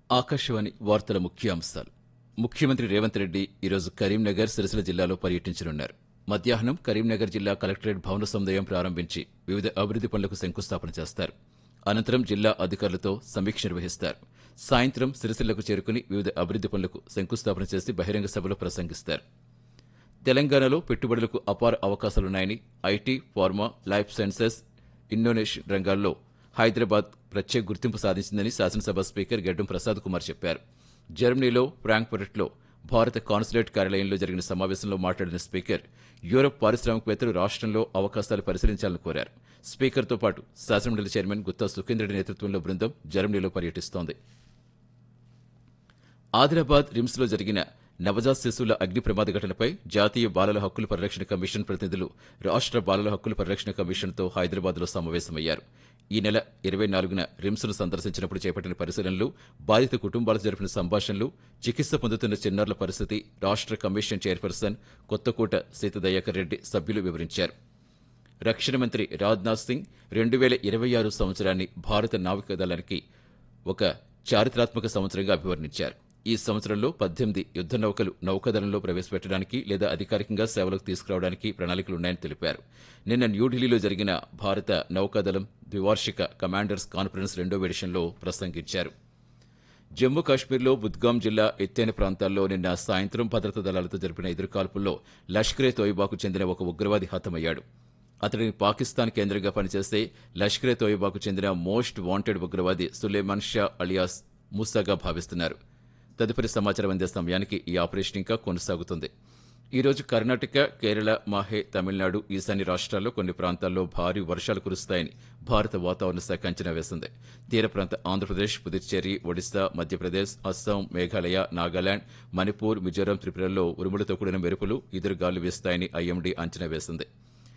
ఆకాశవాణి వార్తల ముఖ్యాంశాలు ముఖ్యమంత్రి రేవంత్ రెడ్డి ఈరోజు కరీంనగర్ సిరిసిల్ల జిల్లాలో పర్యటించనున్నారు మధ్యాహ్నం కరీంనగర్ జిల్లా కలెక్టరేట్ భవన సముదాయం ప్రారంభించి వివిధ అభివృద్ది పనులకు శంకుస్థాపన చేస్తారు అనంతరం జిల్లా అధికారులతో సమీక్ష నిర్వహిస్తారు సాయంత్రం సిరిసిల్లకు చేరుకుని వివిధ అభివృద్ది పనులకు శంకుస్థాపన చేసి బహిరంగ సభలో ప్రసంగిస్తారు తెలంగాణలో పెట్టుబడులకు అపార అవకాశాలున్నాయని IT pharma life sciences innovation రంగాల్లో హైదరాబాద్ ప్రత్యేక గుర్తింపు సాధించిందని శాసనసభ స్పీకర్ గడ్డం ప్రసాద్ కుమార్ చెప్పారు జర్మనీలో ఫ్రాంక్ఫర్ట్లో భారత కాన్సులేట్ కార్యాలయంలో జరిగిన సమావేశంలో మాట్లాడిన స్పీకర్ యూరప్ పారిశ్రామికవేత్తలు రాష్ట్రంలో అవకాశాలు పరిశీలించాలని కోరారు స్పీకర్తో పాటు శాసనమండలి చైర్మన్ గుత్తా సుఖేంద్రెడ్డి నేతృత్వంలో బృందం జర్మనీలో పర్యటిస్తోంది ఆదిలాబాద్ రిమ్స్ లో జరిగిన నవజాత శిశువుల అగ్ని ప్రమాద ఘటనపై జాతీయ బాలల హక్కుల పరిరక్షణ కమిషన్ ప్రతినిధులు రాష్ట్ర బాలల హక్కుల పరిరక్షణ కమిషన్తో హైదరాబాద్ లో సమావేశమయ్యారు ఈ నెల ఇరవై నాలుగున రిమ్స్ ను సందర్శించినప్పుడు చేపట్టిన పరిశీలనలు బాధిత కుటుంబాలతో జరిపిన సంభాషణలు చికిత్స పొందుతున్న చిన్నారుల పరిస్థితి రాష్ట్ర కమిషన్ చైర్పర్సన్ కొత్తకోట సీతదయాకర్ రెడ్డి సభ్యులు వివరించారు రక్షణ మంత్రి రాజ్నాథ్ సింగ్ రెండు వేల ఇరవై ఆరు సంవత్సరాన్ని భారత నావికాదళానికి ఒక చారిత్రాత్మక సంవత్సరంగా అభివర్ణించారు ఈ సంవత్సరంలో పద్దెనిమిది యుద్ద నౌకలు నౌకాదళంలో ప్రవేశపెట్టడానికి లేదా అధికారికంగా సేవలకు తీసుకురావడానికి ప్రణాళికలున్నాయని తెలిపారు నిన్న న్యూఢిల్లీలో జరిగిన భారత నౌకాదళం ద్వివార్షిక కమాండర్స్ కాన్ఫరెన్స్ రెండో ఎడిషన్లో ప్రసంగించారు జమ్మూ కాశ్మీర్లో బుద్గాం జిల్లా ఎత్తైన ప్రాంతాల్లో నిన్న సాయంత్రం భద్రతా దళాలతో జరిపిన ఎదురుకాల్పుల్లో లష్కరే తోయిబాకు చెందిన ఒక ఉగ్రవాది హతమయ్యాడు అతడిని పాకిస్తాన్ కేంద్రంగా పనిచేసే లష్కరే తోయిబాకు చెందిన మోస్ట్ వాంటెడ్ ఉగ్రవాది సులేమాన్ షా అలియాస్ మూసాగా భావిస్తున్నారు తదుపరి సమాచారం అందే సమయానికి ఈ ఆపరేషన్ ఇంకా కొనసాగుతుంది ఈ రోజు కర్ణాటక కేరళ మాహే తమిళనాడు ఈశాన్య రాష్ట్రాల్లో కొన్ని ప్రాంతాల్లో భారీ వర్షాలు కురుస్తాయని భారత వాతావరణ శాఖ అంచనా వేసింది తీర ప్రాంత ఆంధ్రప్రదేశ్ పుదుచ్చేరి ఒడిశా మధ్యప్రదేశ్ అస్సాం మేఘాలయ నాగాలాండ్ మణిపూర్ మిజోరాం త్రిపురల్లో ఉరుములతో కూడిన మెరుపులు ఎదురుగాలు వీస్తాయని ఐఎండీ అంచనా వేసింది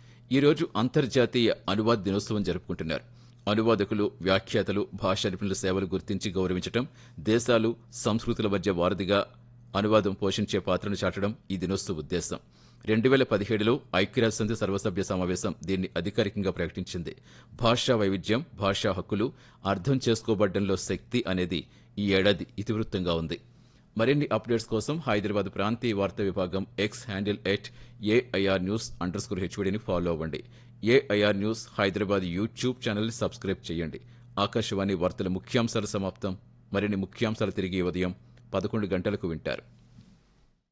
ఈ రోజు అంతర్జాతీయ అనువాద దినోత్సవం జరుపుకుంటున్నారు అనువాదకులు వ్యాఖ్యాతలు భాషా నిపుణుల సేవలు గుర్తించి గౌరవించడం దేశాలు సంస్కృతుల మధ్య వారధిగా అనువాదం పోషించే పాత్రను చాటడం ఈ దినోత్సవ ఉద్దేశం రెండు వేల పదిహేడులో ఐక్యరాజ్యసమితి సర్వసభ్య సమావేశం దీన్ని అధికారికంగా ప్రకటించింది భాషా వైవిధ్యం భాషా హక్కులు అర్థం చేసుకోబడ్డంలో శక్తి అనేది ఈ ఏడాది ఇతివృత్తంగా ఉంది మరిన్ని అప్డేట్స్ కోసం హైదరాబాద్ ప్రాంతీయ వార్తా విభాగం X handle at AIR news underscore హెచ్వీడీని ఫాలో అవ్వండి ఏఐఆర్ న్యూస్ హైదరాబాద్ యూట్యూబ్ ఛానల్ని సబ్స్క్రైబ్ చేయండి ఆకాశవాణి వార్తల ముఖ్యాంశాల సమాప్తం మరిన్ని ముఖ్యాంశాలు తిరిగి ఉదయం పదకొండు గంటలకు వింటారు